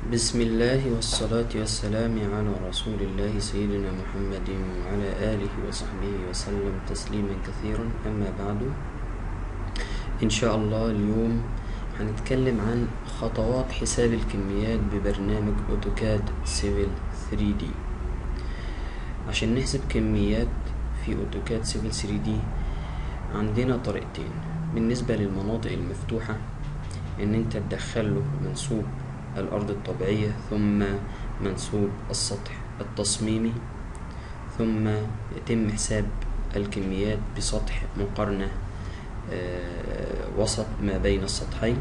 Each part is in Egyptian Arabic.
بسم الله والصلاة والسلام على رسول الله سيدنا محمد وعلى آله وصحبه وسلم تسليما كثيرا أما بعد إن شاء الله اليوم هنتكلم عن خطوات حساب الكميات ببرنامج أوتوكاد سيفل 3D عشان نحسب كميات في أوتوكاد سيفل 3D عندنا طريقتين بالنسبة للمناطق المفتوحة إن أنت تدخله منسوب الأرض الطبيعية ثم منسوب السطح التصميمي ثم يتم حساب الكميات بسطح مقارنة وسط ما بين السطحين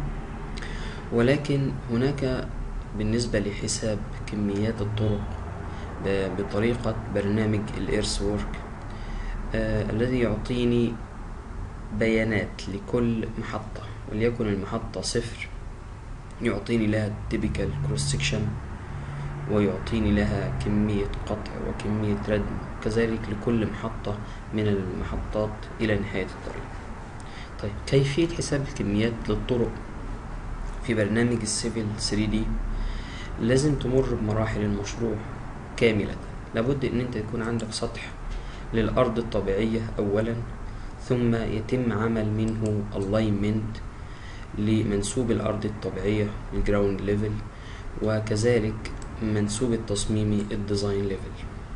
ولكن هناك بالنسبة لحساب كميات الطرق بطريقة برنامج الإيرث وورك الذي يعطيني بيانات لكل محطة وليكن المحطة صفر يعطيني لها typical cross section ويعطيني لها كمية قطع وكمية ردم كذلك لكل محطة من المحطات إلى نهاية الطريق طيب كيفية حساب الكميات للطرق في برنامج السيفل 3D لازم تمر بمراحل المشروع كاملة لابد ان انت يكون عندك سطح للأرض الطبيعية أولا ثم يتم عمل منه alignment لمنسوب الأرض الطبيعية الجراوند ليفل وكذلك منسوب التصميمي الديزاين ليفل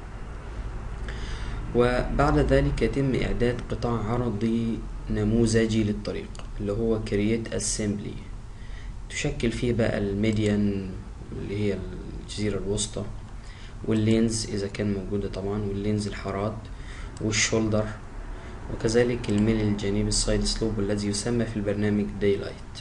وبعد ذلك يتم إعداد قطاع عرضي نموذجي للطريق اللي هو كرييت اسمبلي تشكل فيه بقى الميديان اللي هي الجزيرة الوسطى واللينز إذا كان موجودة طبعا واللينز الحارات والشولدر وكذلك الميل الجانبي السايد سلوب والذي يسمى في البرنامج دايلايت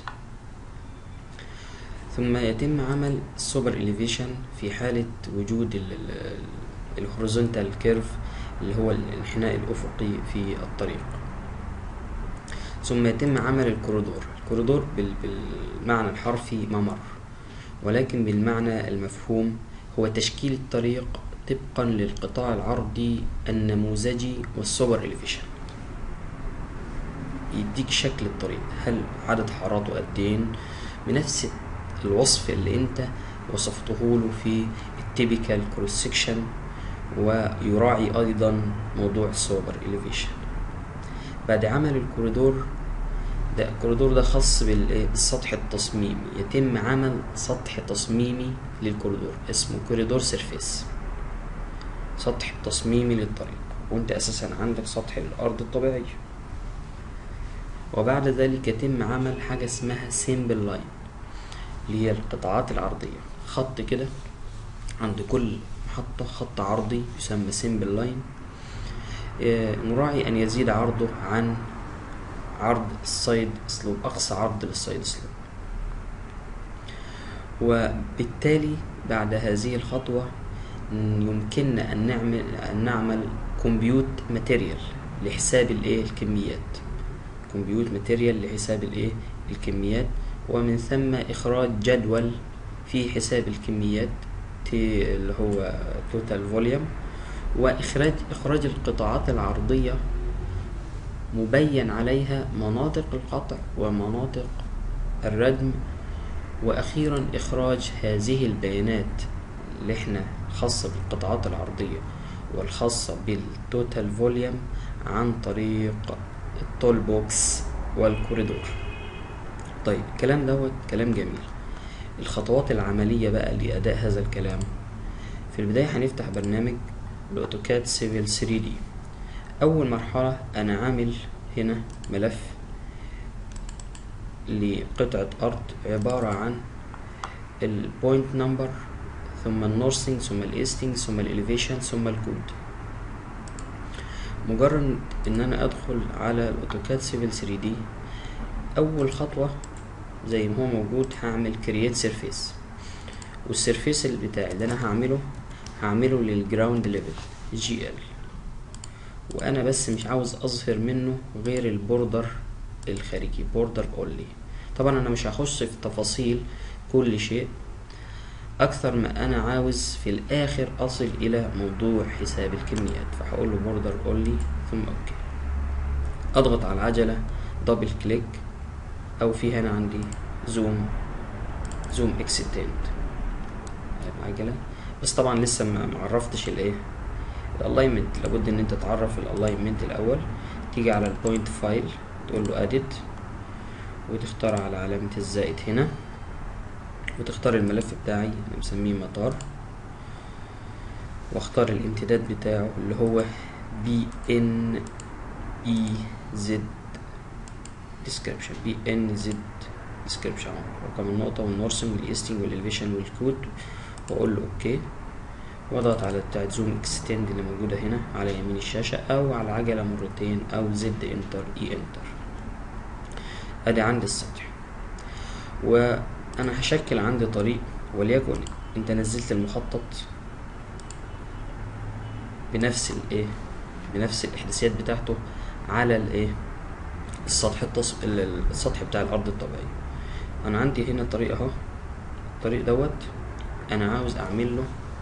ثم يتم عمل السوبر إليفيشن في حالة وجود الهوريزونتال كيرف اللي هو الانحناء الأفقي في الطريق ثم يتم عمل الكوريدور الكوريدور بالمعنى الحرفي ممر ولكن بالمعنى المفهوم هو تشكيل الطريق طبقا للقطاع العرضي النموذجي والسوبر إليفيشن يديك شكل الطريق هل عدد حاراته قدين بنفس الوصف اللي انت وصفته له في التيبيكال كروس سكشن ويراعي ايضا موضوع السوبر إليفيشن بعد عمل الكوريدور ده الكوريدور ده خاص بالسطح التصميمي يتم عمل سطح تصميمي للكوريدور اسمه كوريدور سيرفيس سطح تصميمي للطريق وانت اساسا عندك سطح الارض الطبيعية وبعد ذلك يتم عمل حاجة اسمها سيمبل لاين اللي هي القطاعات العرضية خط كده عند كل محطة خط عرضي يسمى سيمبل لاين نراعي أن يزيد عرضه عن عرض السايد سلوب أقصى عرض للسايد سلوب وبالتالي بعد هذه الخطوة يمكننا أن نعمل أن نعمل كمبيوت ماتيريال لحساب الإيه الكميات كمبيوت ماتيريال لحساب الإيه الكميات ومن ثم إخراج جدول في حساب الكميات اللي هو توتال فوليوم وإخراج إخراج القطاعات العرضية مبين عليها مناطق القطع ومناطق الردم وأخيرا إخراج هذه البيانات اللي احنا خاصة بالقطاعات العرضية والخاصة بالتوتال فوليوم عن طريق التول بوكس والكوريدور طيب الكلام دوت كلام جميل الخطوات العملية بقى لأداء هذا الكلام في البداية هنفتح برنامج الأوتوكاد سيفل 3 دي أول مرحلة أنا عامل هنا ملف لقطعة أرض عبارة عن البوينت نمبر ثم النورسينج ثم الايستنج ثم الاليفيشن ثم الكود مجرد ان انا ادخل على الاوتوكاد سيفل 3 دي اول خطوة زي ما هو موجود هعمل كرييت سيرفيس والسيرفيس اللي بتاعي اللي انا هعمله هعمله للجراوند ليفل جي ال وانا بس مش عاوز اظهر منه غير البوردر الخارجي بوردر اونلي طبعا انا مش هخش في تفاصيل كل شيء اكثر ما انا عاوز في الاخر اصل الى موضوع حساب الكميات فهقول له بوردر اونلي ثم اوكي اضغط على العجلة دبل كليك او في هنا عندي زوم زوم اكستند عجلة بس طبعا لسه ما معرفتش الايه الالاينمنت لابد ان انت تعرف الالاينمنت الاول تيجي على البوينت فايل تقول له اديت وتختار على علامة الزائد هنا وتختار الملف بتاعي انا مسميه مطار واختار الامتداد بتاعه اللي هو بي ان اي زد description بي ان زد description رقم النقطة والنورسم والايستنج والالفيشن والكود واقول له اوكي واضغط على بتاعة زوم اكستند اللي موجودة هنا على يمين الشاشة او على العجلة مرتين او زد انتر اي انتر ادي عندي السطح وانا هشكل عندي طريق وليكن انت نزلت المخطط بنفس الايه بنفس الاحداثيات بتاعته على الايه السطح التص... السطح بتاع الارض الطبيعي انا عندي هنا طريق اهو الطريق دوت انا عاوز اعمل له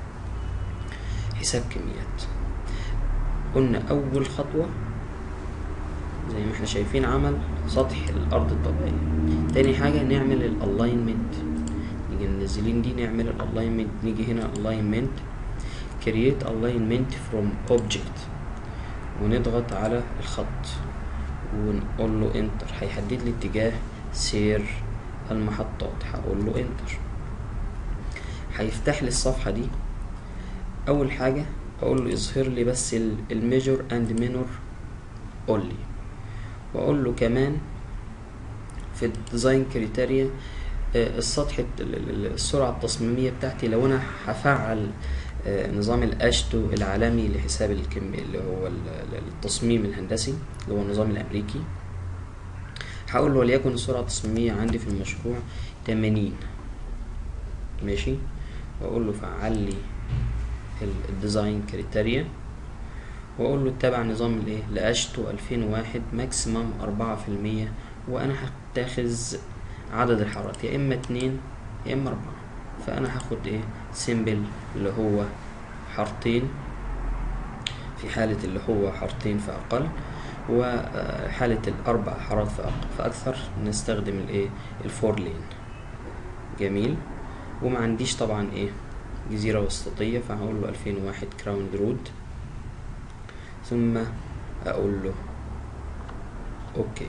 حساب كميات قلنا اول خطوة زي ما احنا شايفين عمل سطح الارض الطبيعية تاني حاجة نعمل الالاينمنت نيجي منزلين دي نعمل الالاينمنت نيجي هنا alignment create alignment from object ونضغط على الخط ونقول له انتر هيحدد لي اتجاه سير المحطات هقول له انتر هيفتح لي الصفحة دي اول حاجة اقول له اظهر لي بس الميجور اند مينور اونلي واقول له كمان في الديزاين كريتيريا السطح السرعة التصميمية بتاعتي لو انا هفعل نظام الاشتو العالمي لحساب الكم اللي هو التصميم الهندسي اللي هو النظام الامريكي هقول له وليكن السرعة التصميمية عندي في المشروع تمانين ماشي واقول له فعل لي الديزاين كريتيريا واقول له اتبع نظام الايه لاشتو الفين وواحد ماكسيمم اربعة في المية وانا هتاخذ عدد الحارات يا اما اتنين يا اما اربعة فانا هاخد ايه سيمبل اللي هو حارتين في حالة اللي هو حارتين فأقل وحالة الأربع حارات فأكثر نستخدم الايه الفور لين جميل وما عنديش طبعا ايه جزيرة وسطية فهقول له ألفين وواحد كراوند رود ثم أقول له أوكي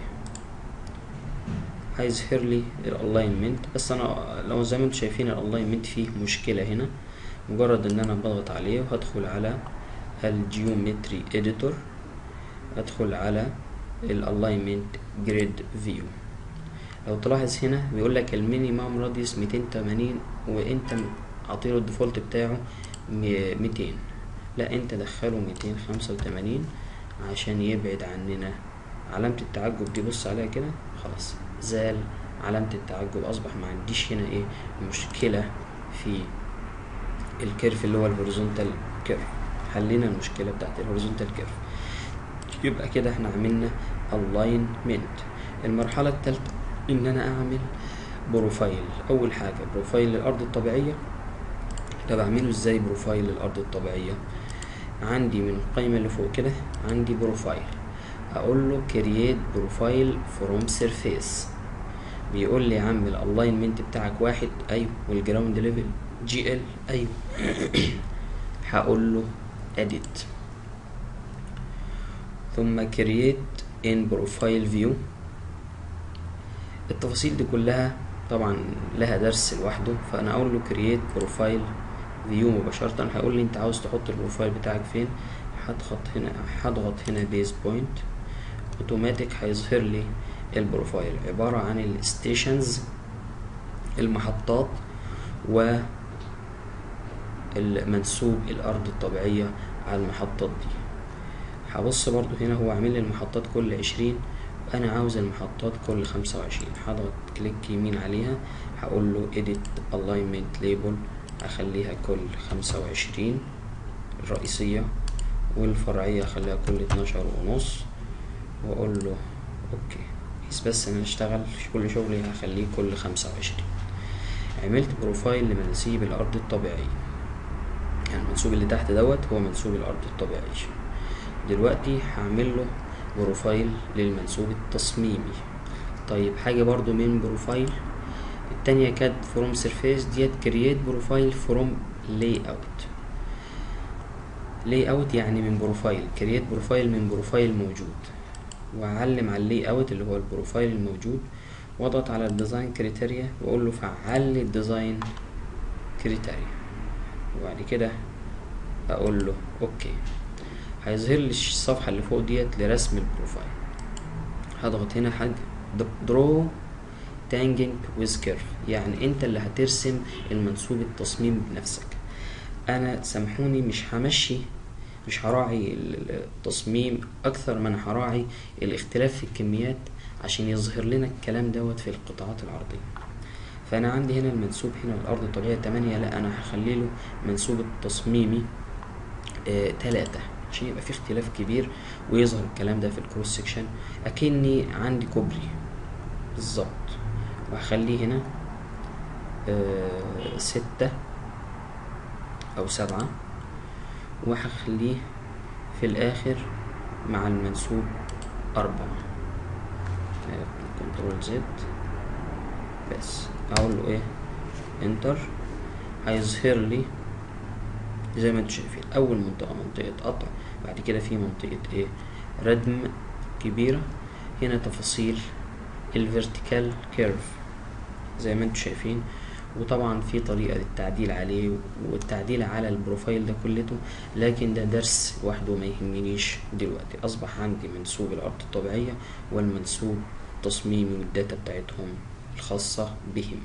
هيظهر لي الالاينمنت بس انا لو زي ما انتم شايفين الالاينمنت فيه مشكلة هنا مجرد ان انا بضغط عليه وهدخل على الجيومتري اديتور ادخل على الالاينمنت جريد فيو لو تلاحظ هنا بيقول لك المينيمم راديوس 280 وانت عطيله الديفولت بتاعه 200 لا انت دخله 285 عشان يبعد عننا علامة التعجب دي بص عليها كده خلاص زال علامة التعجب أصبح ما عنديش هنا إيه مشكلة في الكيرف اللي هو الهوريزونتال كيرف حلينا المشكلة بتاعت الهوريزونتال كيرف يبقى كده احنا عملنا alignment المرحلة التالتة إن أنا أعمل بروفايل أول حاجة بروفايل للأرض الطبيعية ده بعمله إزاي بروفايل للأرض الطبيعية عندي من القائمة اللي فوق كده عندي بروفايل اقول له create profile from surface بيقول لي عم الالاينمنت بتاعك واحد ايوه والجراوند ليفل جي ال ايوه هقول له edit ثم create in profile view التفاصيل دي كلها طبعا لها درس لوحده فانا اقول له create profile view مباشرة هيقول لي انت عاوز تحط البروفايل بتاعك فين هضغط هنا هضغط هنا بيز بوينت اوتوماتيك هيظهر لي البروفايل عبارة عن الستيشنز المحطات و المنسوب الأرض الطبيعية على المحطات دي هبص برضو هنا هو عامل لي المحطات كل عشرين وأنا عاوز المحطات كل خمسة وعشرين هضغط كليك يمين عليها هقول له edit alignment label أخليها كل خمسة وعشرين الرئيسية والفرعية أخليها كل اتناشر ونص واقول له اوكي بحيث بس ان اشتغل كل شغلي هخليه كل خمسة وعشرين عملت بروفايل لمناسيب الارض الطبيعية يعني المنسوب اللي تحت دوت هو منسوب الارض الطبيعي دلوقتي هعمل له بروفايل للمنسوب التصميمي طيب حاجة برضو من بروفايل التانية كانت فروم سيرفيس ديت كرييت بروفايل فروم لاي اوت لاي اوت يعني من بروفايل كرييت بروفايل من بروفايل موجود واعلم على اللاي اوت اللي هو البروفايل الموجود واضغط على الديزاين كريتيريا واقول له فعل لي الديزاين كريتيريا وبعد كده اقول له اوكي هيظهر لي الصفحه اللي فوق ديت لرسم البروفايل هضغط هنا حاجه درو تانجنج ويز كيرف يعني انت اللي هترسم المنسوب التصميم بنفسك انا سامحوني مش همشي مش هراعي التصميم اكثر من هراعي الاختلاف في الكميات عشان يظهر لنا الكلام دوت في القطاعات العرضية فانا عندي هنا المنسوب هنا الارض الطبيعية تمانية لا انا هخلي له منسوب التصميمي آه تلاتة عشان يبقى في اختلاف كبير ويظهر الكلام ده في الكروس سكشن اكني عندي كوبري بالظبط وهخليه هنا آه ستة او سبعة وهخليه في الاخر مع المنسوب اربعة كنترول زد بس اقول له ايه انتر هيظهر لي زي ما انتم شايفين اول منطقة منطقة قطع بعد كده في منطقة ايه ردم كبيرة هنا تفاصيل الفيرتيكال كيرف زي ما انتم شايفين وطبعا في طريقة للتعديل عليه والتعديل على البروفايل ده كلته لكن ده درس لوحده ما يهمنيش دلوقتي أصبح عندي منسوب الأرض الطبيعية والمنسوب التصميمي والداتا بتاعتهم الخاصة بهم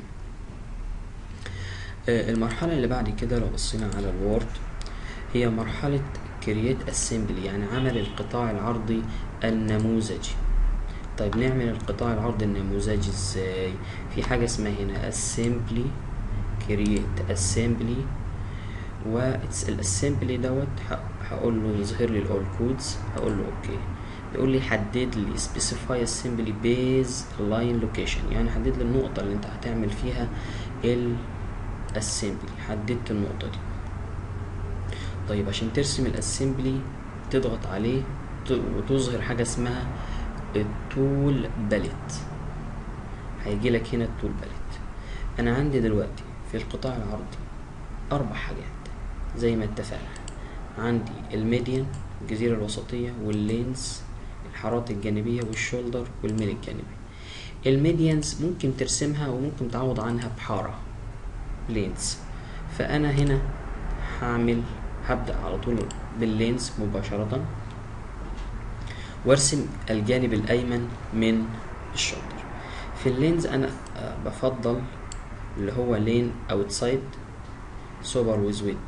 المرحلة اللي بعد كده لو بصينا على الوورد هي مرحلة create assembly يعني عمل القطاع العرضي النموذجي طيب نعمل القطاع العرضي النموذجي ازاي في حاجة اسمها هنا assembly create assembly والاسمبلي دوت هقول له يظهر لي الاول كودز هقول له اوكي بيقول لي حدد لي specify assembly base line location يعني حدد لي النقطة اللي انت هتعمل فيها الاسمبلي حددت النقطة دي طيب عشان ترسم الاسمبلي تضغط عليه وتظهر حاجة اسمها التول باليت هيجي لك هنا التول باليت انا عندي دلوقتي في القطاع العرضي اربع حاجات زي ما اتفقنا عندي الميديان الجزيرة الوسطية واللينز الحارات الجانبية والشولدر والميل الجانبي الميديانز ممكن ترسمها وممكن تعوض عنها بحارة لينز فأنا هنا هعمل هبدأ على طول باللينز مباشرة وارسم الجانب الأيمن من الشولدر في اللينز أنا بفضل اللي هو لين اوتسايد سوبر ويز ويد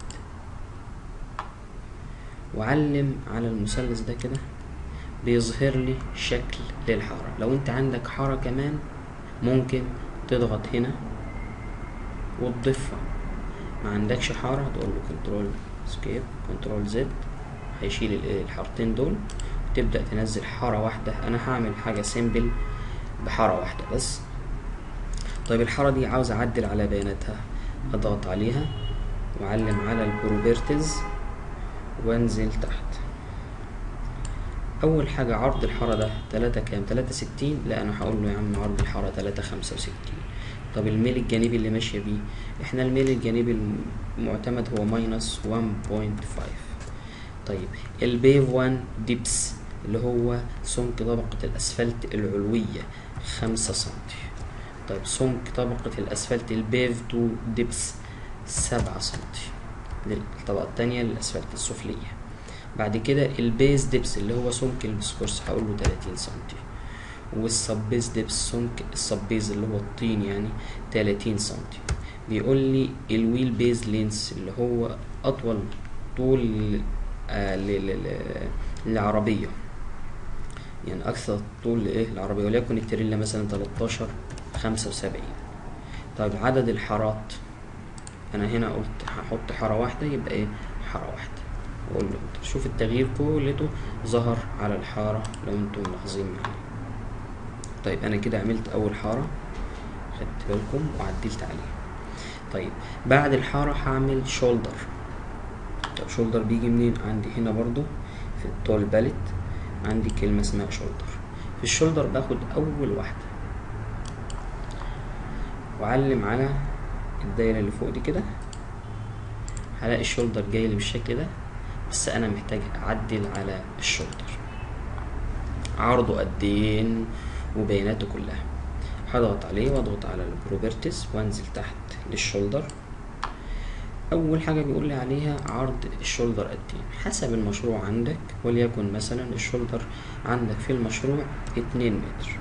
وعلم على المثلث ده كده بيظهر لي شكل للحارة لو انت عندك حارة كمان ممكن تضغط هنا وتضيفها ما عندكش حارة هتقول له كنترول سكيب كنترول زد هيشيل الحارتين دول وتبدأ تنزل حارة واحدة انا هعمل حاجة سيمبل بحارة واحدة بس طيب الحارة دي عاوز اعدل على بياناتها اضغط عليها واعلم على البروبرتيز وانزل تحت اول حاجة عرض الحارة ده تلاتة كام تلاتة ستين لا انا هقول له يا عم عرض الحارة تلاتة خمسة وستين طب الميل الجانبي اللي ماشية بيه احنا الميل الجانبي المعتمد هو ماينس وان بوينت فايف طيب البيف وان ديبس اللي هو سمك طبقة الاسفلت العلوية خمسة سنتي طيب سمك طبقة الاسفلت البيف تو ديبس سبعة سنتي الطبقة التانية للاسفلت السفلية بعد كده البيز ديبس اللي هو سمك البسكورس هقول له 30 سنتي والسبيز ديبس سمك السبيز اللي هو الطين يعني 30 سنتي بيقول لي الويل بيز لينس اللي هو اطول طول آه للعربية يعني اكثر طول لايه العربية وليكن التريلا مثلا 13 75 طيب عدد الحارات انا هنا قلت هحط حارة واحدة يبقى ايه حارة واحدة واقول له انتر شوف التغيير كلته ظهر على الحارة لو انتم ملاحظين معايا طيب انا كده عملت اول حارة خدت بالكم وعدلت عليها طيب بعد الحارة هعمل شولدر طب شولدر بيجي منين عندي هنا برضو في التول باليت عندي كلمة اسمها شولدر في الشولدر باخد اول واحدة واعلم على الدايرة اللي فوق دي كده هلاقي الشولدر جاي لي بالشكل ده بس انا محتاج اعدل على الشولدر عرضه قدين وبياناته كلها هضغط عليه واضغط على البروبرتيز وانزل تحت للشولدر اول حاجه بيقول لي عليها عرض الشولدر قد ايه حسب المشروع عندك وليكن مثلا الشولدر عندك في المشروع اتنين متر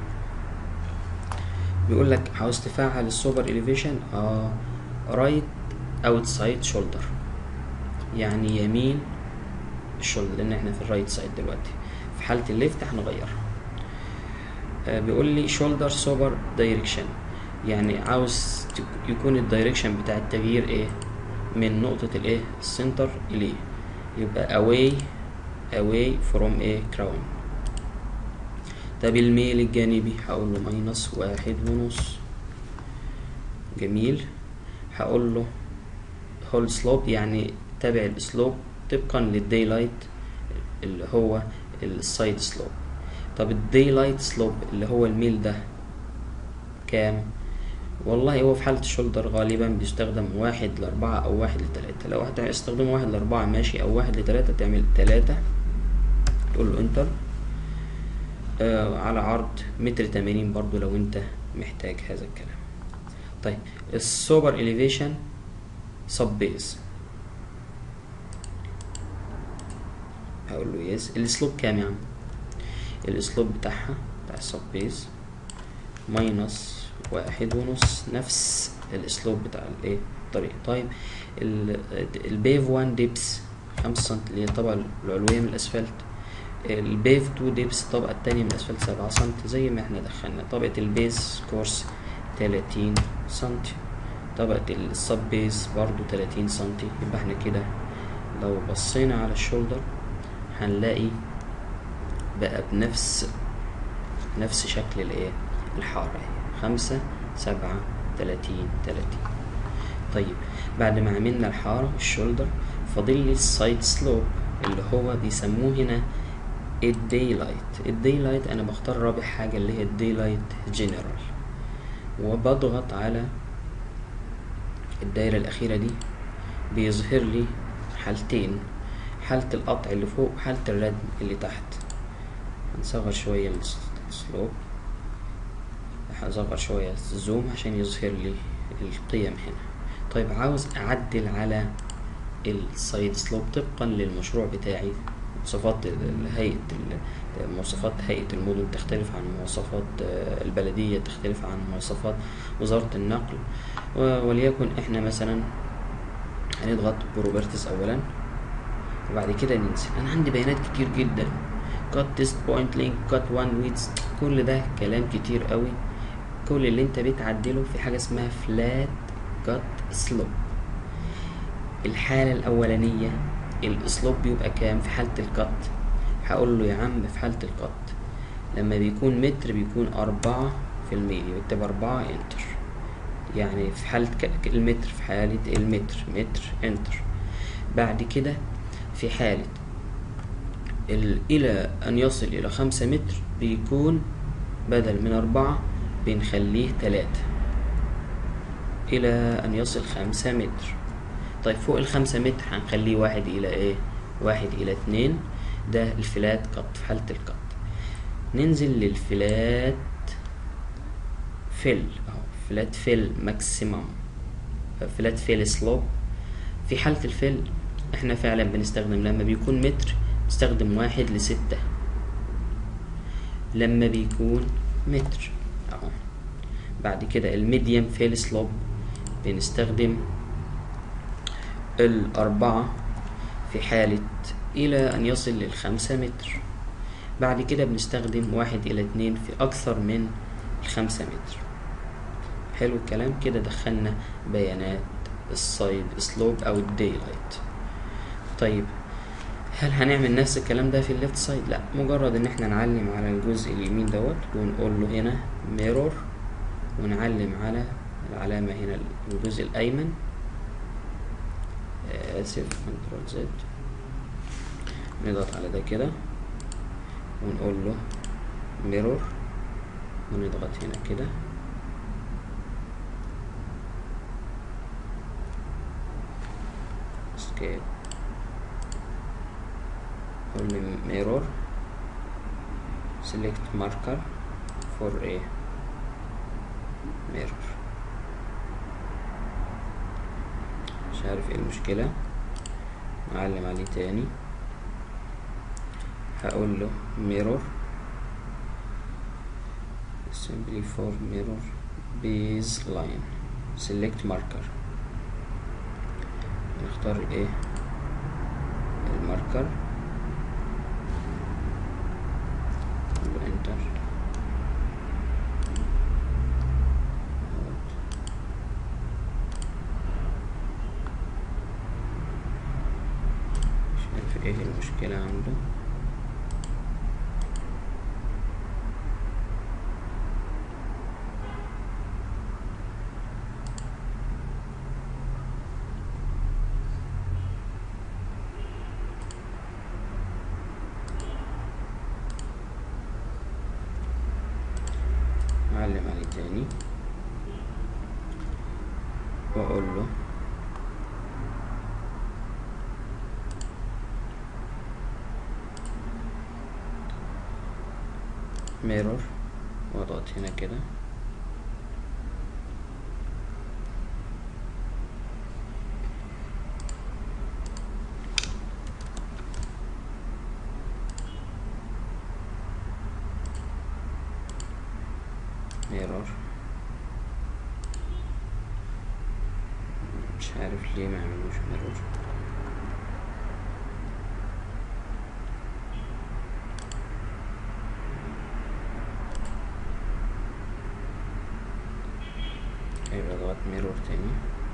بيقول لك عاوز تفعل السوبر اليفيشن اه رايت اوتسايد شولدر يعني يمين الشولدر لان احنا في الرايت سايد دلوقتي في حاله الليفت هنغيرها آه بيقول لي شولدر سوبر دايركشن يعني عاوز يكون الدايركشن بتاع التغيير ايه من نقطة الايه السنتر اليه يبقى away away from a crown طب الميل الجانبي هقول له ماينس واحد ونص جميل هقول له هول سلوب يعني تابع السلوب طبقا للداي لايت اللي هو السايد سلوب طب الداي لايت سلوب اللي هو الميل ده كام والله هو في حالة الشولدر غالبا بيستخدم واحد لأربعة أو واحد لتلاتة لو واحد هيستخدم واحد لأربعة ماشي أو واحد لتلاتة تعمل تلاتة تقول له انتر آه على عرض متر تمانين برضو لو انت محتاج هذا الكلام طيب السوبر اليفيشن سب بيز هقول له يس الاسلوب كام يا عم الاسلوب بتاعها بتاع السب بيز ماينس واحد ونص نفس الاسلوب بتاع الايه الطريق طيب البيف 1 ديبس خمسة سنت اللي هي الطبقة العلوية من الاسفلت البيف 2 ديبس الطبقة التانية من الاسفلت سبعة سنت زي ما احنا دخلنا طبقة البيز كورس تلاتين سنت طبقة السب بيز برضو تلاتين سنتي يبقى احنا كده لو بصينا على الشولدر هنلاقي بقى بنفس نفس شكل الايه الحارة اهي خمسة سبعة تلاتين تلاتين طيب بعد ما عملنا الحارة الشولدر فاضل لي السايد سلوب اللي هو بيسموه هنا الداي لايت الداي لايت انا بختار رابع حاجة اللي هي الداي لايت جنرال وبضغط على الدايرة الأخيرة دي بيظهر لي حالتين حالة القطع اللي فوق وحالة الردم اللي تحت هنصغر شوية السلوب هصغر شوية الزوم عشان يظهر لي القيم هنا طيب عاوز أعدل على السايد سلوب طبقا للمشروع بتاعي مواصفات هيئة مواصفات هيئة المدن تختلف عن مواصفات البلدية تختلف عن مواصفات وزارة النقل وليكن احنا مثلا هنضغط بروبرتس اولا وبعد كده ننزل انا عندي بيانات كتير جدا كات تيست بوينت لينك كات وان ويتس كل ده كلام كتير قوي كل اللي انت بتعدله في حاجة اسمها فلات كات سلوب الحالة الأولانية الاسلوب بيبقى كام في حالة القط هقول له يا عم في حالة القط لما بيكون متر بيكون أربعة في المية يكتب أربعة انتر يعني في حالة المتر في حالة المتر متر انتر بعد كده في حالة إلى أن يصل إلى خمسة متر بيكون بدل من أربعة بنخليه تلاتة إلى أن يصل خمسة متر طيب فوق الخمسة متر هنخليه واحد إلى إيه واحد إلى اتنين ده الفلات قط في حالة القط ننزل للفلات فيل أهو فلات فيل ماكسيمم فلات فيل سلوب في حالة الفيل احنا فعلا بنستخدم لما بيكون متر نستخدم واحد لستة لما بيكون متر اهو بعد كده الميديم فيل سلوب بنستخدم الأربعة في حالة إلى أن يصل للخمسة متر بعد كده بنستخدم واحد إلى اتنين في أكثر من الخمسة متر حلو الكلام كده دخلنا بيانات السايد سلوب أو الداي لايت طيب هل هنعمل نفس الكلام ده في الليفت سايد لا مجرد ان احنا نعلم على الجزء اليمين دوت ونقول له هنا ميرور ونعلم على العلامة هنا الجزء الأيمن اسف كنترول زد نضغط على ده كده ونقول له ميرور ونضغط هنا كده بس اوكي اقول لي mirror select marker for a mirror مش عارف ايه المشكلة معلم عليه تاني هقول له mirror simply for mirror baseline select marker نختار ايه الماركر انتر مش عارف ايه المشكلة عنده اعلم عليه تاني واقول له ميرور واضغط هنا كده ميرور مش عارف ليه ما عملوش ميرور يبقى اضغط ميرور تاني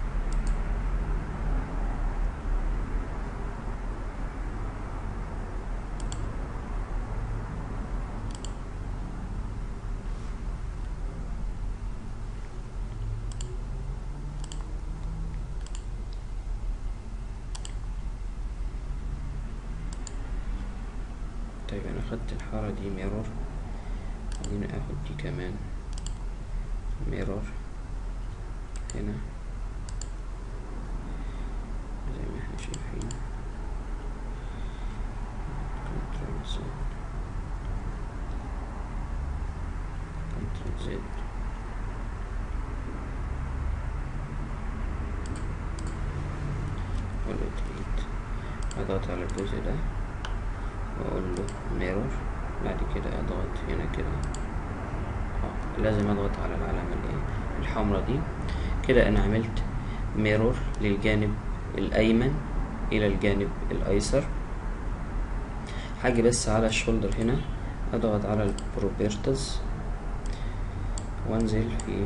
طيب انا خدت الحارة دي ميرور خلينا اخد دي كمان ميرور هنا زي ما احنا شايفين كنترول زد كنترول زد والروتيت اضغط على الجزء ده واقول له ميرور بعد كده اضغط هنا كده اه لازم اضغط على العلامة الايه الحمراء دي كده انا عملت ميرور للجانب الايمن الى الجانب الايسر هاجي بس على الشولدر هنا اضغط على البروبرتز وانزل في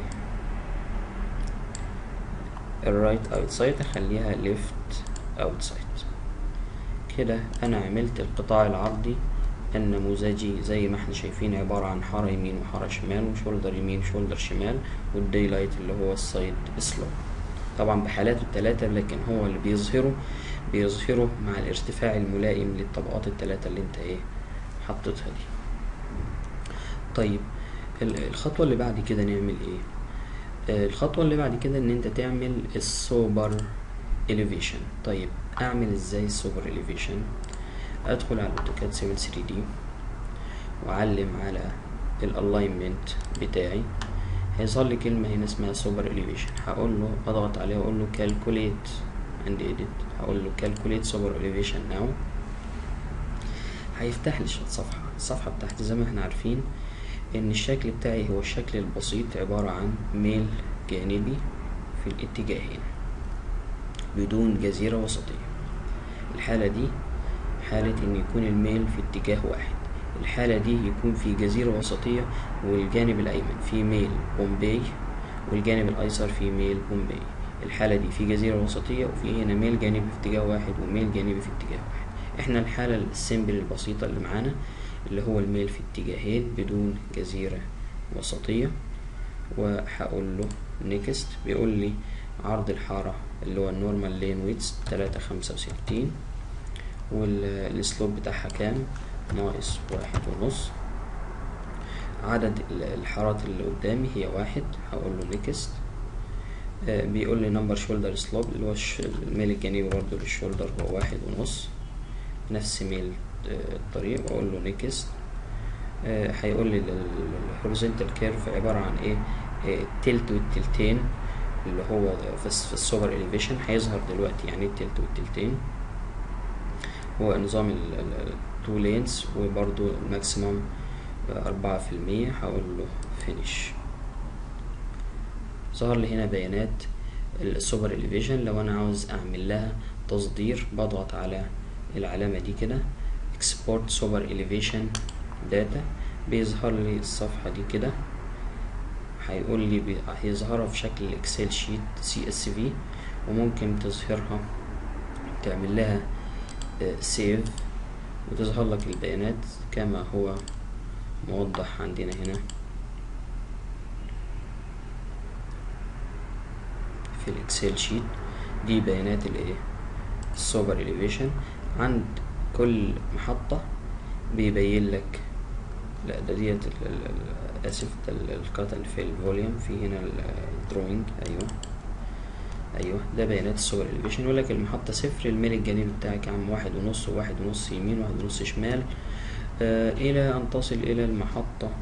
الرايت اوتسايد اخليها ليفت اوتسايد كده انا عملت القطاع العرضي النموذجي زي ما احنا شايفين عبارة عن حارة يمين وحارة شمال وشولدر يمين وشولدر شمال والدي لايت اللي هو السايد سلو طبعا بحالاته التلاتة لكن هو اللي بيظهره بيظهره مع الارتفاع الملائم للطبقات التلاتة اللي انت ايه حطيتها دي طيب الخطوة اللي بعد كده نعمل ايه آه الخطوة اللي بعد كده ان انت تعمل السوبر elevation طيب اعمل ازاي السوبر elevation ادخل على الاوتوكاد 7 3 دي واعلم على الالاينمنت بتاعي هيظهر لي كلمة هنا اسمها سوبر elevation هقول له اضغط عليها واقول له calculate and edit هقول له calculate super elevation now هيفتح لي الصفحة الصفحة بتاعتي زي ما احنا عارفين ان الشكل بتاعي هو الشكل البسيط عبارة عن ميل جانبي في الاتجاهين بدون جزيرة وسطية الحالة دي حالة ان يكون الميل في اتجاه واحد الحالة دي يكون في جزيرة وسطية والجانب الأيمن في ميل بومبي والجانب الأيسر في ميل بومبي الحالة دي في جزيرة وسطية وفي هنا ميل جانبي في اتجاه واحد وميل جانبي في اتجاه واحد احنا الحالة السيمبل البسيطة اللي معانا اللي هو الميل في اتجاهين بدون جزيرة وسطية وهقول له نيكست بيقول لي عرض الحارة اللي هو النورمال لين ويتس تلاتة خمسة وستين والسلوب بتاعها كام ناقص واحد ونص عدد الحارات اللي قدامي هي واحد هقول له نيكست آه، بيقول لي نمبر شولدر سلوب اللي هو الش- الميل الجانبي برضو للشولدر هو واحد ونص نفس ميل آه، الطريق واقول له نيكست هيقول لي الهوريزونتال كيرف عبارة عن ايه آه، التلت والتلتين اللي هو في الس- في السوبر اليفيشن هيظهر دلوقتي يعني ايه التلت والتلتين هو نظام التو لينز وبرضو الماكسيموم أربعة في المية هقول له فينيش ظهر لي هنا بيانات السوبر اليفيشن لو انا عاوز اعمل لها تصدير بضغط على العلامة دي كده export super elevation data بيظهر لي الصفحة دي كده هيقول لي بي- هيظهرها في شكل الاكسل شيت سي اس في وممكن تظهرها تعمل لها سيف وتظهر لك البيانات كما هو موضح عندنا هنا في الاكسل شيت دي بيانات الايه السوبر اليفيشن عند كل محطة بيبين لك لا ده ديت ال- ال- ال- اسف ده ال- القطع في الفوليوم في هنا الدروينج ايوه ايوه ده بيانات السوبر اليفيشن يقول لك المحطة صفر الميل الجانبي بتاعك يا عم واحد ونص وواحد ونص يمين وواحد ونص شمال آه الى ان تصل الى المحطة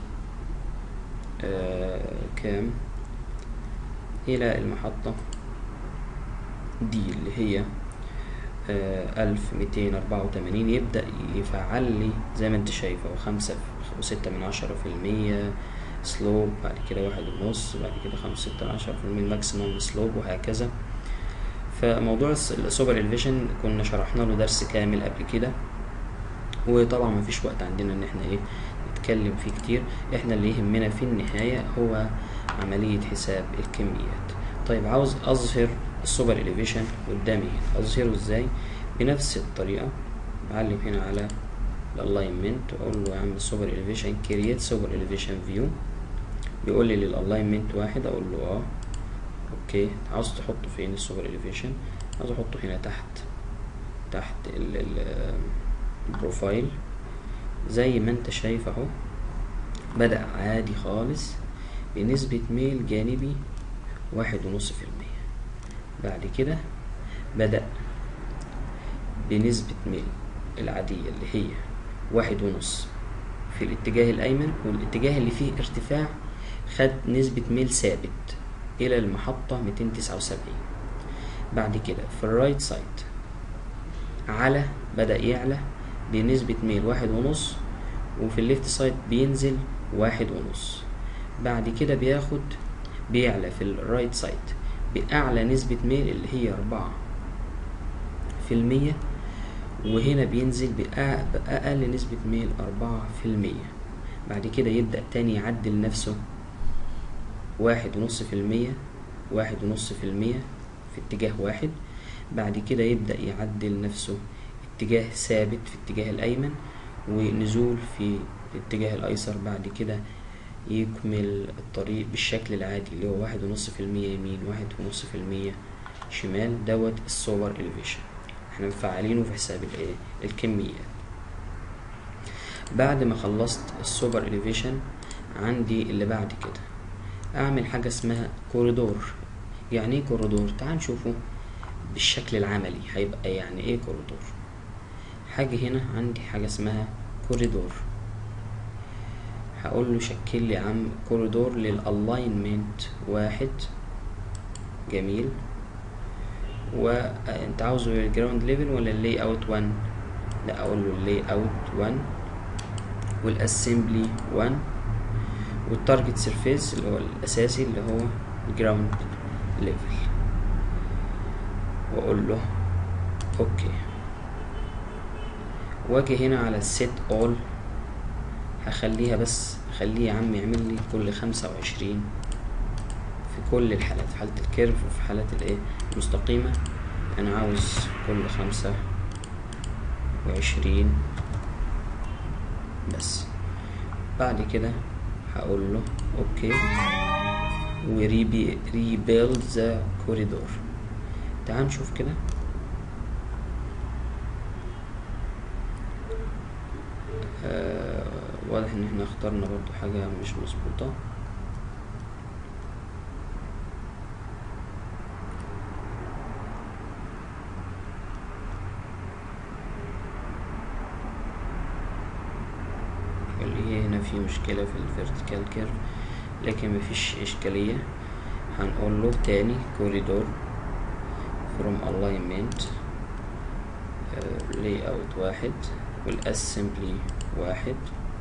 آه كام الى المحطة دي اللي هي ألف ميتين أربعة وتمانين يبدأ يفعل لي زي ما انت شايفة وخمسة وستة من عشرة في المية سلوب بعد كده واحد ونص بعد كده خمسة ستة من عشرة في المية ماكسيموم سلوب وهكذا فموضوع الس- السوبر الفيجن كنا شرحنا له درس كامل قبل كده وطبعا مفيش وقت عندنا ان احنا ايه نتكلم فيه كتير احنا اللي يهمنا في النهاية هو عملية حساب الكميات طيب عاوز اظهر السوبر اليفيشن قدامي هنا اظهره ازاي بنفس الطريقة بعلم هنا على الالاينمنت واقول له يا عم السوبر اليفيشن كرييت سوبر اليفيشن فيو بيقول لي للالاينمنت واحد اقول له اه اوكي عاوز تحطه فين السوبر اليفيشن عاوز احطه هنا تحت تحت ال ال البروفايل زي ما انت شايف اهو بدأ عادي خالص بنسبة ميل جانبي واحد ونص في المية بعد كده بدأ بنسبة ميل العادية اللي هي واحد ونص في الاتجاه الأيمن والاتجاه اللي فيه ارتفاع خد نسبة ميل ثابت إلى المحطة ميتين تسعة وسبعين بعد كده في الرايت سايد على بدأ يعلى بنسبة ميل واحد ونص وفي الليفت سايد بينزل واحد ونص بعد كده بياخد بيعلى في الرايت سايد بأعلى نسبة ميل اللي هي أربعة في المية وهنا بينزل بأ- بأقل نسبة ميل أربعة في المية بعد كده يبدأ تاني يعدل نفسه واحد ونص في المية واحد ونص في المية في اتجاه واحد بعد كده يبدأ يعدل نفسه اتجاه ثابت في اتجاه الأيمن ونزول في الاتجاه الأيسر بعد كده يكمل الطريق بالشكل العادي اللي هو واحد ونص في المية يمين واحد ونص في المية شمال دوت السوبر إليفيشن احنا مفعلينه في حساب الايه الكميات بعد ما خلصت السوبر إليفيشن عندي اللي بعد كده اعمل حاجة اسمها كوريدور يعني ايه كوريدور تعال نشوفه بالشكل العملي هيبقى يعني ايه كوريدور حاجة هنا عندي حاجة اسمها كوريدور هقول له شكل لي عم كوريدور للالاينمنت واحد جميل وانت عاوزه الجراوند ليفل ولا اللاي اوت 1 لا اقول له اللاي اوت 1 والاسمبلي 1 والتارجت سيرفيس اللي هو الاساسي اللي هو الجراوند ليفل واقول له اوكي واجي هنا على السيت اول هخليها بس خليه يا عم يعمل لي كل خمسة وعشرين في كل الحالات في حالة الكيرف وفي حالة الايه المستقيمة انا عاوز كل خمسة وعشرين بس بعد كده هقول له اوكي وريبي ريبيلد ذا كوريدور تعال نشوف كده آه واضح ان احنا اخترنا برضو حاجة مش مظبوطة هنا في مشكلة في الفيرتيكال كيرف لكن مفيش اشكالية هنقول له تاني كوريدور from alignment layout واحد والاسمبلي واحد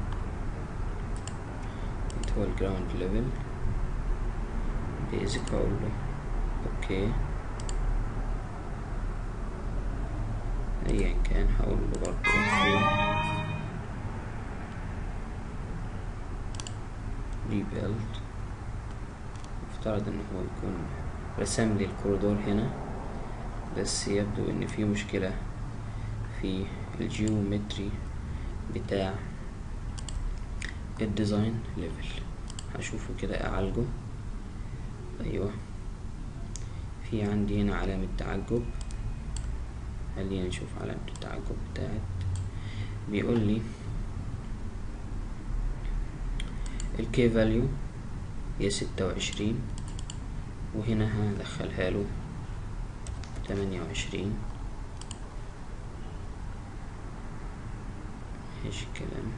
هو الجراوند ليفل بيزك هقول له اوكي ايا كان هقول له برضه اوكي rebuild افترض ان هو يكون رسم لي الكوريدور هنا بس يبدو ان في مشكلة في الجيومتري بتاع الديزاين ليفل هشوفه كده اعالجه ايوه في عندي هنا علامة تعجب خلينا نشوف علامة التعجب بتاعت بيقول لي الكي فاليو هي ستة وعشرين وهنا هدخلها له تمانية وعشرين ايش الكلام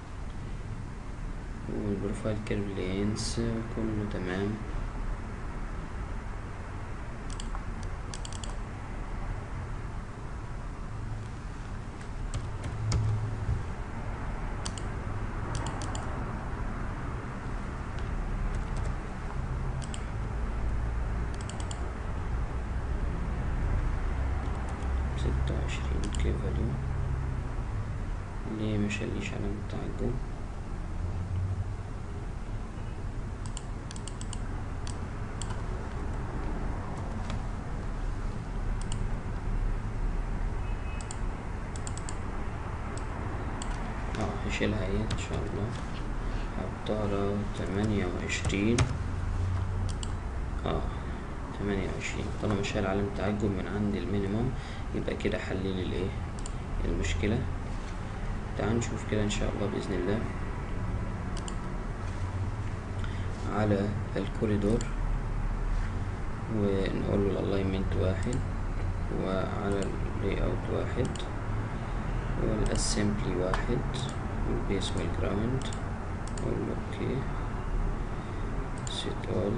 والبروفايل كيرف لينس كله تمام ستة وعشرين كي فاليو ليه مشليش علامة تعجب اه هشيلها ايه ان شاء الله هختار تمانية وعشرين اه تمانية وعشرين طالما شال علامة تعجب من عند المينيموم يبقى كده حلل الايه المشكلة تعال نشوف كده ان شاء الله بإذن الله على الكوريدور ونقول له الالاينمنت واحد وعلى اللاي اوت واحد والاسمبلي واحد والبيس والجراوند نقول له اوكي set all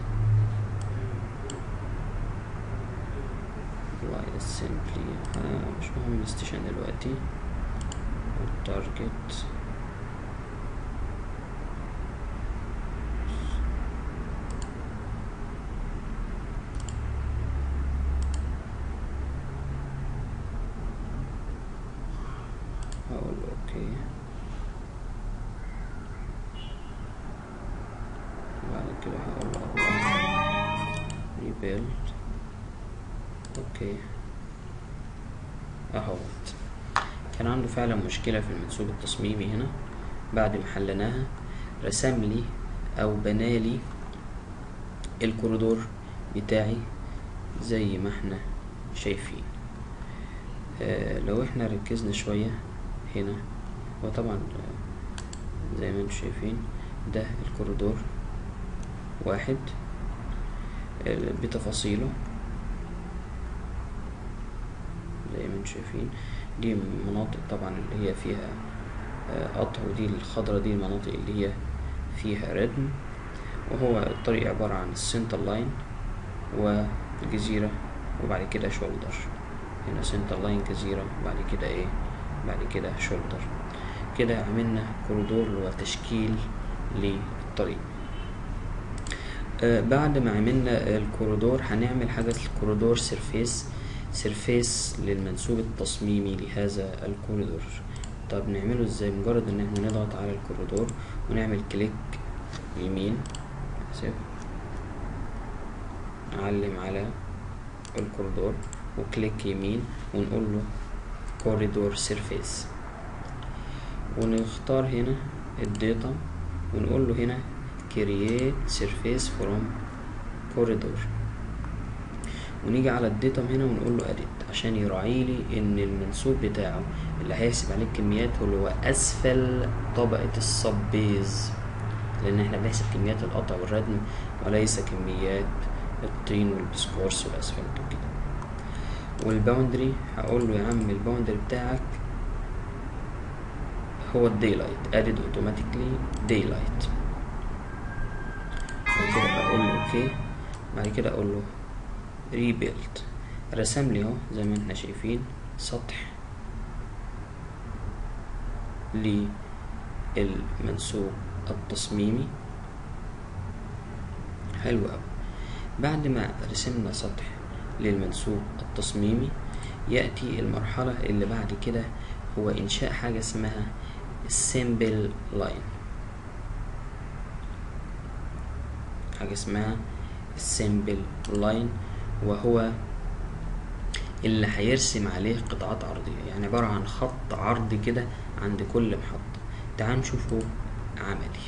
apply assembly آه مش مهم الستيشن دلوقتي والتارجت هقول له اوكي بعد كده هقول له apply rebuild اوكي اهوت كان عنده فعلا مشكلة في المنسوب التصميمي هنا بعد ما حلناها رسم لي او بنالي الكوريدور بتاعي زي ما احنا شايفين آه لو احنا ركزنا شوية هنا هو طبعا آه، زي ما انتم شايفين ده الكوريدور واحد آه، بتفاصيله زي ما انتم شايفين دي مناطق طبعا اللي هي فيها آه، قطع ودي الخضرة دي المناطق اللي هي فيها ردم وهو الطريق عبارة عن السنتر لاين والجزيرة وبعد كده شولدر هنا سنتر لاين جزيرة وبعد كده ايه بعد كده شولدر كده عملنا كوريدور اللي هو تشكيل للطريق آه بعد ما عملنا الكوريدور هنعمل حاجة الكوريدور سيرفيس سيرفيس للمنسوب التصميمي لهذا الكوريدور طب نعمله ازاي مجرد ان احنا نضغط على الكوريدور ونعمل كليك يمين اسف نعلم على الكوريدور وكليك يمين ونقول له كوريدور سيرفيس ونختار هنا الداتا ونقول له هنا create surface from corridor ونيجي على الداتا هنا ونقول له edit عشان يراعي لي ان المنسوب بتاعه اللي هيحسب عليه الكميات هو اللي هو اسفل طبقة السب بيز لان احنا بنحسب كميات القطع والردم وليس كميات الطين والبسكورس والاسفلت وكده والباوندري هقول له يا عم الباوندري بتاعك هو الداي لايت added automatically daylight بعد كده اقول له اوكي بعد كده اقول له rebuild رسم لي اهو زي ما احنا شايفين سطح للمنسوب التصميمي حلو أوي بعد ما رسمنا سطح للمنسوب التصميمي يأتي المرحلة اللي بعد كده هو إنشاء حاجة اسمها السيمبل لاين حاجة اسمها السيمبل لاين وهو اللي هيرسم عليه قطاعات عرضية يعني عبارة عن خط عرضي كده عند كل محطة تعال نشوفه عملي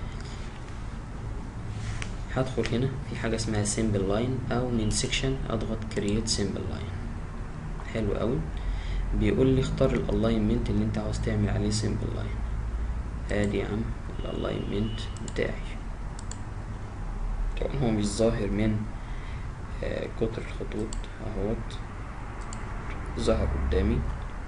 هدخل هنا في حاجة اسمها سيمبل لاين أو من سيكشن أضغط كرييت سيمبل لاين حلو أوي بيقول لي اختار الالاينمنت اللي انت عاوز تعمل عليه سيمبل لاين ادي يا عم الالاينمنت بتاعي طبعا هو مش ظاهر من آه كتر الخطوط اهوت ظهر قدامي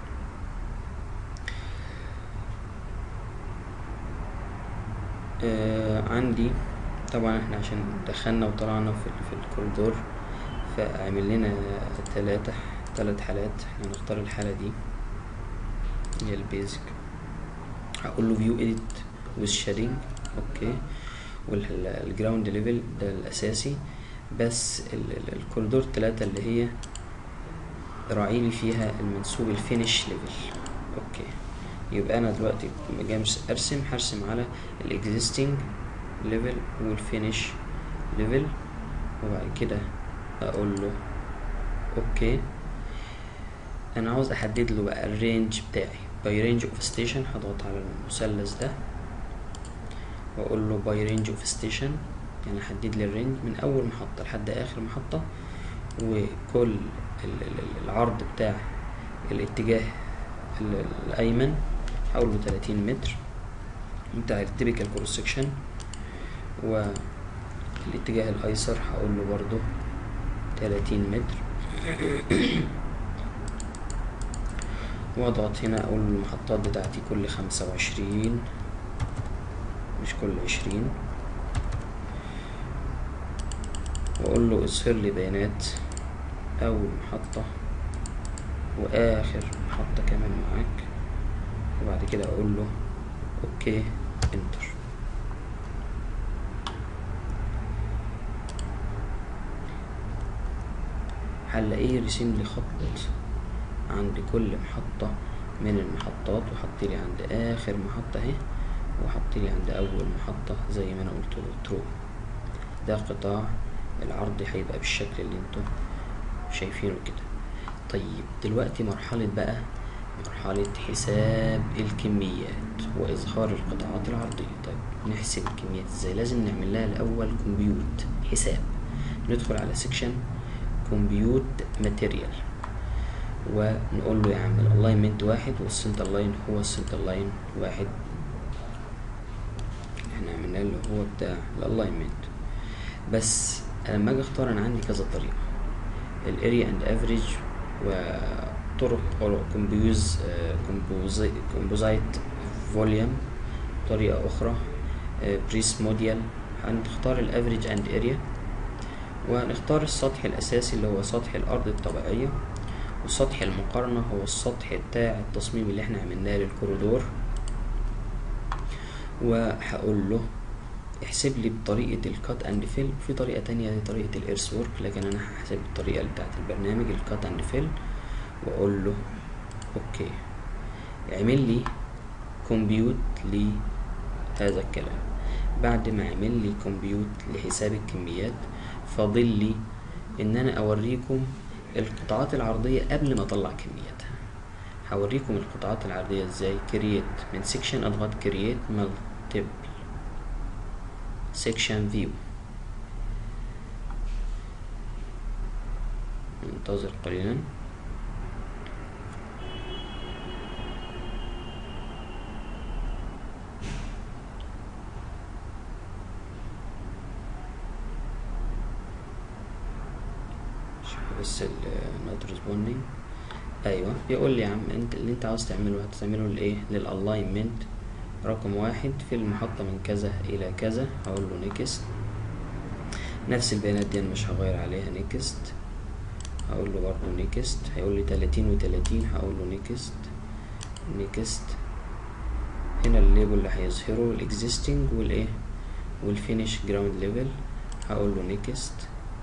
آه عندي طبعا احنا عشان دخلنا وطلعنا في, في الكوريدور فعمل لنا تلاتة تلات حالات احنا هنختار الحالة دي هي البيزك هقول له فيو اديت ويز شادنج اوكي والجراوند ليفل ده الاساسي بس الكوريدور تلاتة اللي هي راعي لي فيها المنسوب الفينش ليفل اوكي يبقى انا دلوقتي جاي ارسم هرسم على الاكزيستنج ليفل والفينش ليفل وبعد كده اقول له اوكي انا عاوز احدد له بقى الرينج بتاعي باي رينج اوف ستيشن هضغط على المثلث ده واقول له باي رينج اوف ستيشن يعني احدد لي الرينج من اول محطة لحد اخر محطة وكل العرض بتاع الاتجاه الايمن هقول له 30 متر بتاع التيبيكال كروس سكشن والاتجاه الايسر هقول له برضو 30 متر واضغط هنا اقول المحطات بتاعتي كل خمسة وعشرين مش كل عشرين واقول له اظهر لي بيانات اول محطة واخر محطة كمان معاك وبعد كده اقول له اوكي انتر هنلاقيه رسم لي خط عند كل محطة من المحطات وحط لي عند آخر محطة اهي وحط لي عند أول محطة زي ما أنا قلت له ترو ده قطاع العرض هيبقى بالشكل اللي انتوا شايفينه كده طيب دلوقتي مرحلة بقى مرحلة حساب الكميات وإظهار القطاعات العرضية طيب نحسب الكميات ازاي لازم نعمل لها الأول كمبيوت حساب ندخل على سيكشن كمبيوت ماتيريال ونقول له يا عم الالاينمنت واحد والسنتر لاين هو السنتر لاين واحد احنا عملنا اللي هو بتاع الالاينمنت بس لما اجي اختار انا عندي كذا طريقه الاريا اند افريج وطرق كومبيوز كومبوزايت فوليوم طريقه اخرى بريس موديال هنختار الافريج اند اريا ونختار السطح الاساسي اللي هو سطح الارض الطبيعيه وسطح المقارنة هو السطح بتاع التصميم اللي احنا عملناه للكوريدور وهقول له احسب لي بطريقة الكات اند فيل وفي طريقة تانية دي طريقة الايرث وورك لكن انا هحسب الطريقة بتاعت البرنامج الكات اند فيل واقول له اوكي اعمل لي كومبيوت لهذا الكلام بعد ما اعمل لي كومبيوت لحساب الكميات فاضل لي ان انا اوريكم القطاعات العرضية قبل ما اطلع كمياتها هوريكم القطاعات العرضية ازاي كرييت من سيكشن اضغط كرييت مالتيبل سيكشن فيو ننتظر قليلا بس النوت ريسبوندينج ايوه بيقول لي يا عم انت اللي انت عاوز تعمله هتعمله لايه للالاينمنت رقم واحد في المحطة من كذا الى كذا هقول له نيكست نفس البيانات دي انا مش هغير عليها نيكست هقول له برضه نيكست هيقول لي تلاتين وتلاتين هقول له نيكست نيكست هنا الليبل اللي هيظهره الاكزيستنج والايه والفينش جراوند ليفل هقول له نيكست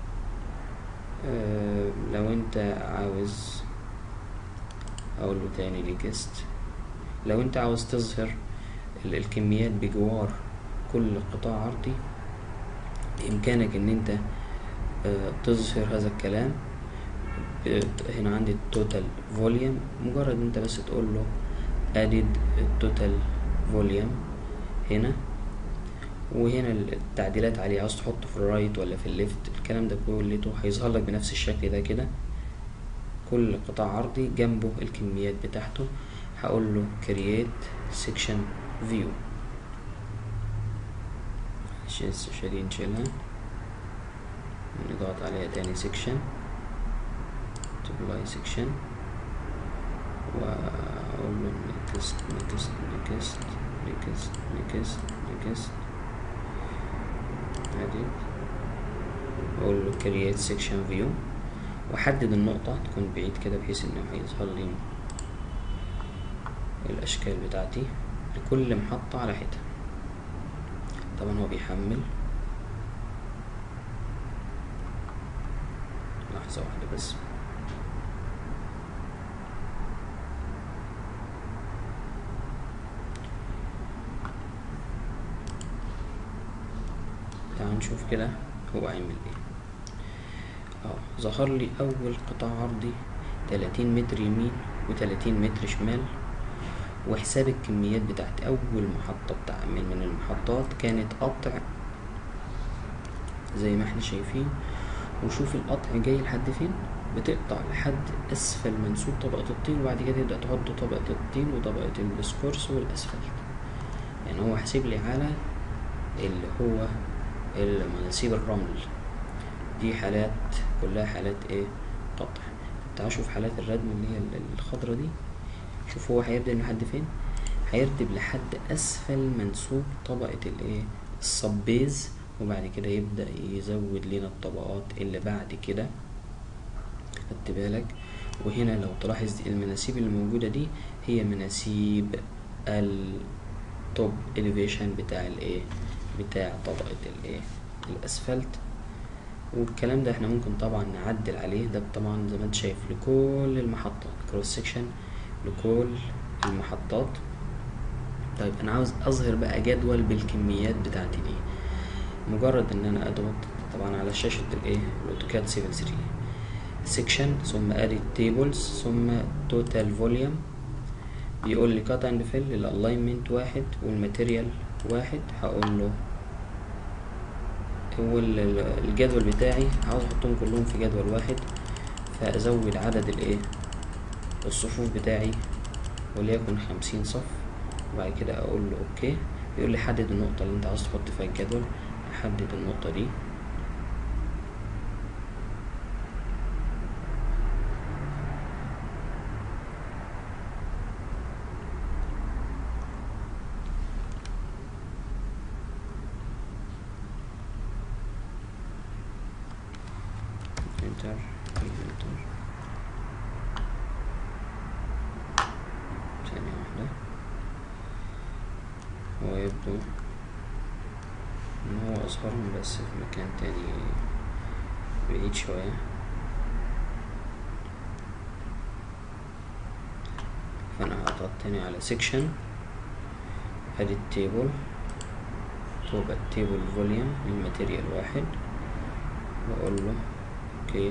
آه لو انت عاوز اقول له تاني نيكست لو انت عاوز تظهر ال- الكميات بجوار كل قطاع عرضي بامكانك ان انت آه تظهر هذا الكلام ب- هنا عندي التوتال فوليوم مجرد انت بس تقول له added التوتال فوليوم هنا وهنا التعديلات عليه عاوز تحطه في الرايت ولا في الليفت الكلام ده كله هيظهر لك بنفس الشكل ده كده كل قطاع عرضي جنبه الكميات بتاعته هقول له create section view الشاشة دي نشيلها نضغط عليها تاني section multiply section وأقول له next next next next next next edit أقول له create section view وأحدد النقطة تكون بعيد كده بحيث إنه هيظهر لي الأشكال بتاعتي لكل محطة على حدة طبعا هو بيحمل لحظة واحدة بس تعال نشوف كده هو هيعمل ايه اه ظهر لي اول قطاع عرضي تلاتين متر يمين وتلاتين متر شمال وحساب الكميات بتاعت اول محطة بتاع من, من المحطات كانت قطع زي ما احنا شايفين وشوف القطع جاي لحد فين بتقطع لحد اسفل منسوب طبقة الطين وبعد كده تبدأ تحط طبقة الطين وطبقة السكورس والاسفلت يعني هو حاسب لي على اللي هو المناسيب الرمل دي حالات كلها حالات ايه قطع تعال شوف حالات الردم اللي هي الخضرة دي شوف هو هيبدأ من لحد فين هيردب لحد اسفل منسوب طبقة الايه الصبيز وبعد كده يبدأ يزود لنا الطبقات اللي بعد كده خدت بالك وهنا لو تلاحظ المناسيب اللي موجودة دي هي مناسيب التوب elevation بتاع الايه بتاع طبقة الايه الاسفلت والكلام ده احنا ممكن طبعا نعدل عليه ده طبعا زي ما انت شايف لكل المحطات كروس سكشن لكل المحطات طيب انا عاوز اظهر بقى جدول بالكميات بتاعتي دي مجرد ان انا اضغط طبعا على شاشة الايه الاوتوكاد 7 3 سيكشن ثم edit tables ثم total volume بيقول لي cut and fill الالاينمنت واحد والماتيريال واحد هقول له هو الجدول بتاعي عاوز احطهم كلهم في جدول واحد فازود عدد الايه الصفوف بتاعي وليكن خمسين صف وبعد كده اقول له اوكي بيقول لي حدد النقطة اللي انت عاوز تحط فيها الجدول احدد النقطة دي انتر انتر ثانية واحدة هو يبدو ان هو اظهرهم بس في مكان تاني بعيد شوية فانا هضغط تاني على سيكشن edit table طوبة table volume الماتيريال واحد واقول له اوكي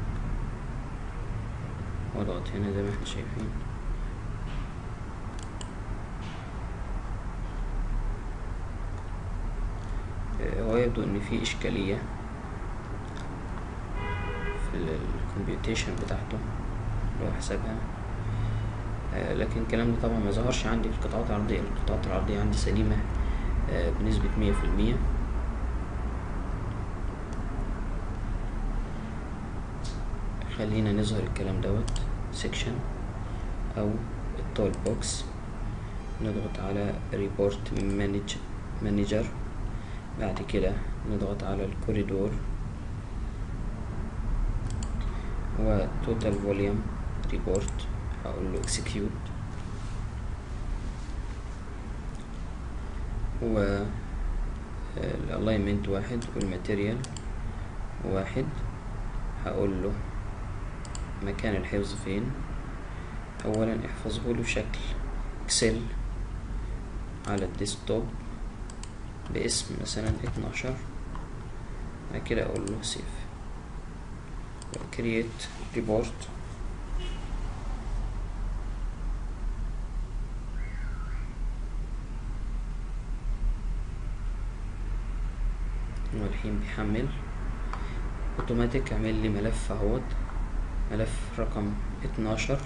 واضغط هنا زي ما احنا شايفين هو يبدو ان في اشكالية في الكمبيوتيشن بتاعته اللي هو حسابها لكن الكلام ده طبعا ما ظهرش عندي في القطاعات العرضية القطاعات العرضية عندي سليمة بنسبة مية في المية خلينا نظهر الكلام دوت سيكشن او التول بوكس نضغط على ريبورت مانج مانجر بعد كده نضغط على الكوريدور وتوتال فوليوم ريبورت هقول له اكسكيوت و الالاينمنت واحد والماتيريال واحد هقول له مكان الحفظ فين اولا احفظه له شكل اكسل على الديسكتوب باسم مثلا اتناشر بعد كده اقول له سيف كرييت ريبورت والحين بيحمل اوتوماتيك عمل لي ملف اهوت ملف رقم اتناشر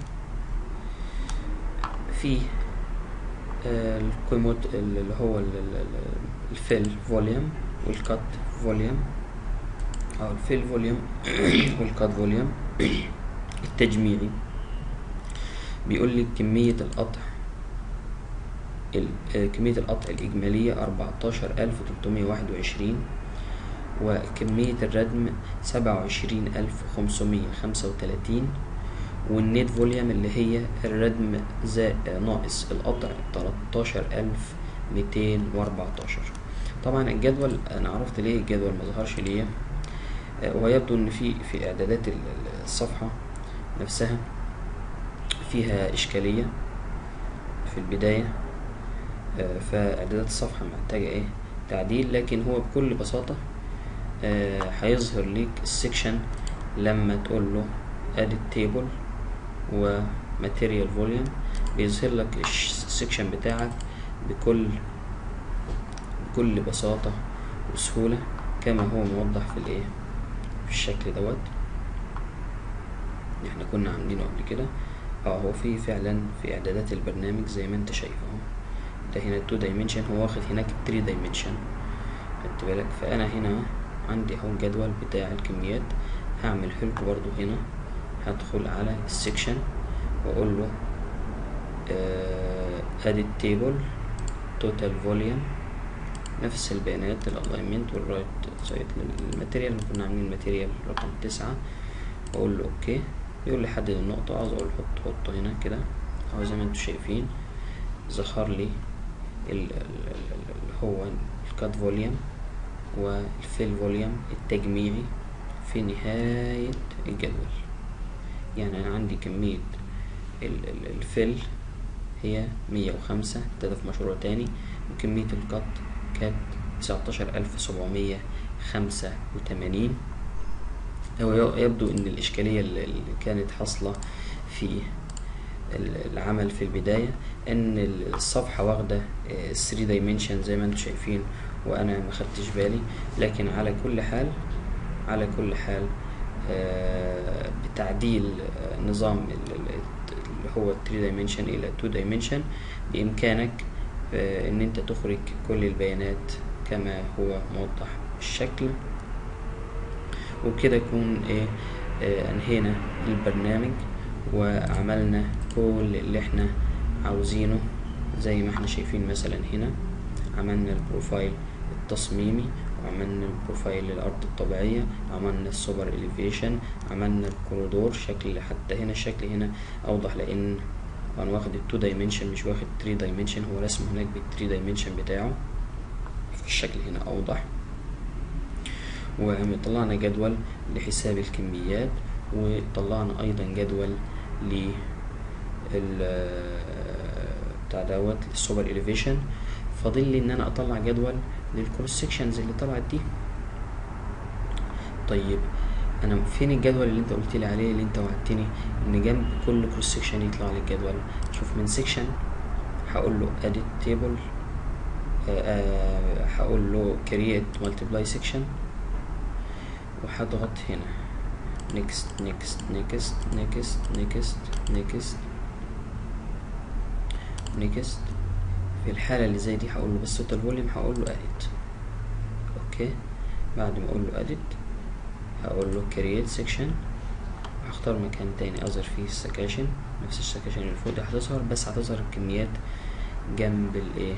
فيه الكوموت اللي هو ال- ال- ال- الفيل فوليوم والكات فوليوم او الفيل فوليوم والكات فوليوم التجميعي بيقول لي كمية القطع ال- آه، كمية القطع الإجمالية أربعتاشر ألف تلتمية واحد وعشرين وكمية الردم سبعة وعشرين ألف خمسمية خمسة وتلاتين والنيت فوليوم اللي هي الردم زائد ناقص القطع تلاتاشر ألف ميتين وأربعتاشر طبعا الجدول أنا عرفت ليه الجدول مظهرش ليه آه، ويبدو إن في في إعدادات ال- ال- الصفحة نفسها فيها إشكالية في البداية آه، فإعدادات الصفحة محتاجة إيه تعديل لكن هو بكل بساطة آه، هيظهر ليك السكشن لما تقول له edit table و material volume بيظهر لك الش- السكشن بتاعك بكل بكل بساطة وسهولة كما هو موضح في الايه في الشكل دوت احنا كنا عاملينه قبل كده اه هو في فعلا في اعدادات البرنامج زي ما انت شايف اهو ده هنا 2 دايمنشن هو واخد هناك 3 دايمنشن خدت بالك فانا هنا عندي اهو الجدول بتاع الكميات هعمل لكم برضو هنا هدخل على السكشن واقول له آه edit table total volume نفس البيانات الالاينمنت والرايت سايد للماتيريال اللي كنا عاملين الماتيريال رقم تسعة واقول له اوكي يقول لي حدد النقطة عاوز اقول حط حطه هنا كده اهو زي ما انتم شايفين ظهر لي ال- ال- ال- ال- اللي هو الكات فوليوم والفيل فوليوم التجميعي في نهاية الجدول يعني أنا عندي كمية ال- ال- الفيل هي مية وخمسة ده في مشروع تاني وكمية القط كانت تسعتاشر ألف سبعمية خمسة وتمانين هو ي- يبدو إن الإشكالية اللي اللي كانت حاصلة في ال- العمل في البداية إن الصفحة واخدة 3 دايمنشن زي ما انتم شايفين وأنا ما خدتش بالي لكن على كل حال على كل حال آه، بتعديل آه، نظام ال- ال- اللي هو 3 دايمنشن إلى 2 دايمنشن بإمكانك آه، إن أنت تخرج كل البيانات كما هو موضح الشكل وبكده يكون إيه آه، أنهينا البرنامج وعملنا كل اللي احنا عاوزينه زي ما احنا شايفين مثلا هنا عملنا البروفايل التصميمي وعملنا البروفايل للأرض الطبيعية عملنا السوبر إليفيشن عملنا الكوريدور شكل حتى هنا الشكل هنا أوضح لأن أنا واخد التو دايمنشن مش واخد تري دايمنشن هو رسم هناك بالتري دايمنشن بتاعه الشكل هنا أوضح وطلعنا جدول لحساب الكميات وطلعنا أيضا جدول ل بتاع دوت السوبر إليفيشن فاضل لي إن أنا أطلع جدول للكروس سيكشنز اللي طلعت دي طيب انا فين الجدول اللي انت قلت لي عليه اللي انت وعدتني ان جنب كل كروس سيكشن يطلع لي الجدول شوف من سيكشن هقول له edit table آه، هقول له create multiply section وهضغط هنا next next next next next next next في الحالة اللي زي دي هقول له بس total volume هقول له edit اوكي بعد ما اقول له edit هقول له create section هختار مكان تاني اظهر فيه السكاشن نفس السكاشن اللي فوق دي هتظهر بس هتظهر الكميات جنب الايه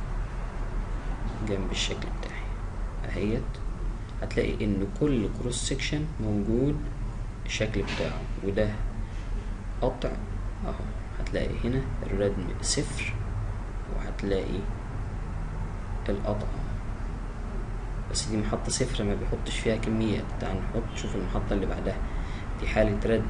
جنب الشكل بتاعي اهيت هتلاقي ان كل كروس سكشن موجود الشكل بتاعه وده قطع اهو هتلاقي هنا الردم صفر وهتلاقي القطع بس دي محطة صفر ما بيحطش فيها كميات تعال نحط شوف المحطة اللي بعدها دي حالة ردم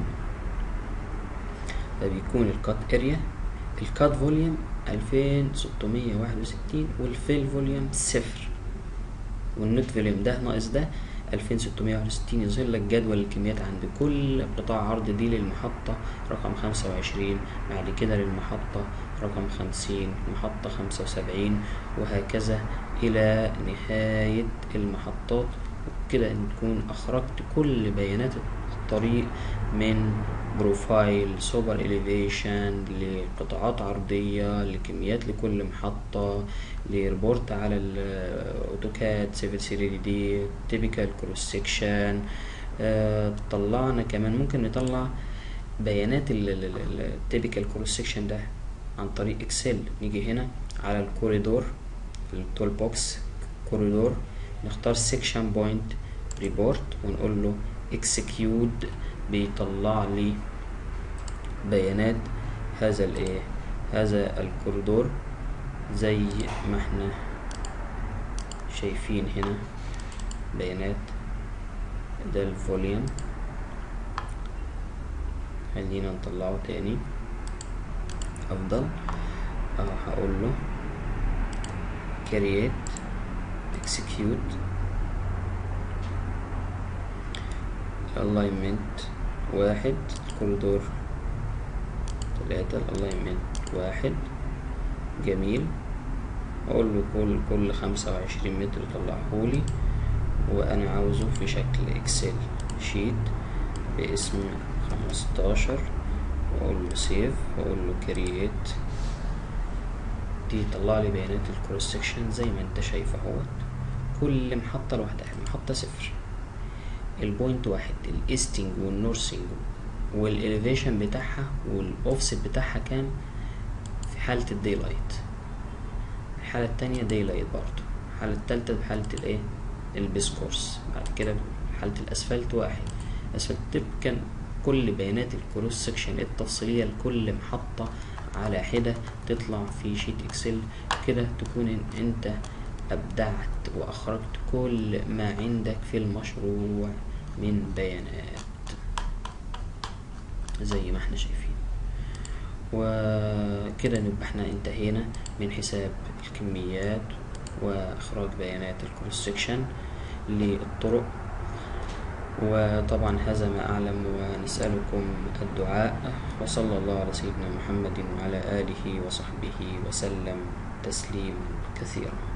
فبيكون الكات اريا الكات فوليوم ألفين ستمية واحد وستين والفيل فوليوم صفر والنت فوليوم ده ناقص ده ألفين ستمية واحد وستين يظهر لك جدول الكميات عند كل قطاع عرض دي للمحطة رقم خمسة وعشرين بعد كده للمحطة رقم خمسين محطة خمسة وسبعين وهكذا إلى نهاية المحطات وكده نكون أخرجت كل بيانات الطريق من بروفايل سوبر إليفيشن لقطاعات عرضية لكميات لكل محطة لريبورت على الأوتوكاد سيفل 3 دي تيبيكال كروس سيكشن طلعنا كمان ممكن نطلع بيانات التيبيكال كروس سيكشن ده عن طريق اكسل نيجي هنا على الكوريدور التول بوكس كوريدور نختار سيكشن بوينت ريبورت ونقول له اكسكيود بيطلع لي بيانات هذا الايه هذا الكوريدور زي ما احنا شايفين هنا بيانات ده الفوليوم خلينا نطلعه تاني افضل اه هقول له create execute alignment واحد الكوريدور تلاتة الالاينمنت واحد جميل اقول له كل كل خمسة وعشرين متر طلعهولي وانا عاوزه في شكل اكسل شيت باسم خمستاشر واقول له سيف واقول له كرييت دي يطلع لي بيانات الكروس سكشن زي ما انت شايف اهوت كل محطة لوحدها محطة صفر البوينت واحد الايستنج والنورسنج والاليفيشن بتاعها والاوفست بتاعها كام في حالة الدي لايت الحالة التانية دي لايت برضه الحالة التالتة بحالة الايه البيسكورس بعد كده حالة الاسفلت واحد اسفلت كان كل بيانات الكروس سكشن التفصيلية لكل محطة على حدة تطلع في شيت اكسل كده تكون انت ابدعت واخرجت كل ما عندك في المشروع من بيانات زي ما احنا شايفين وكده نبقى احنا انتهينا من حساب الكميات واخراج بيانات الكروس سكشن للطرق وطبعا هذا ما أعلم ونسألكم الدعاء وصلى الله على سيدنا محمد وعلى آله وصحبه وسلم تسليما كثيرا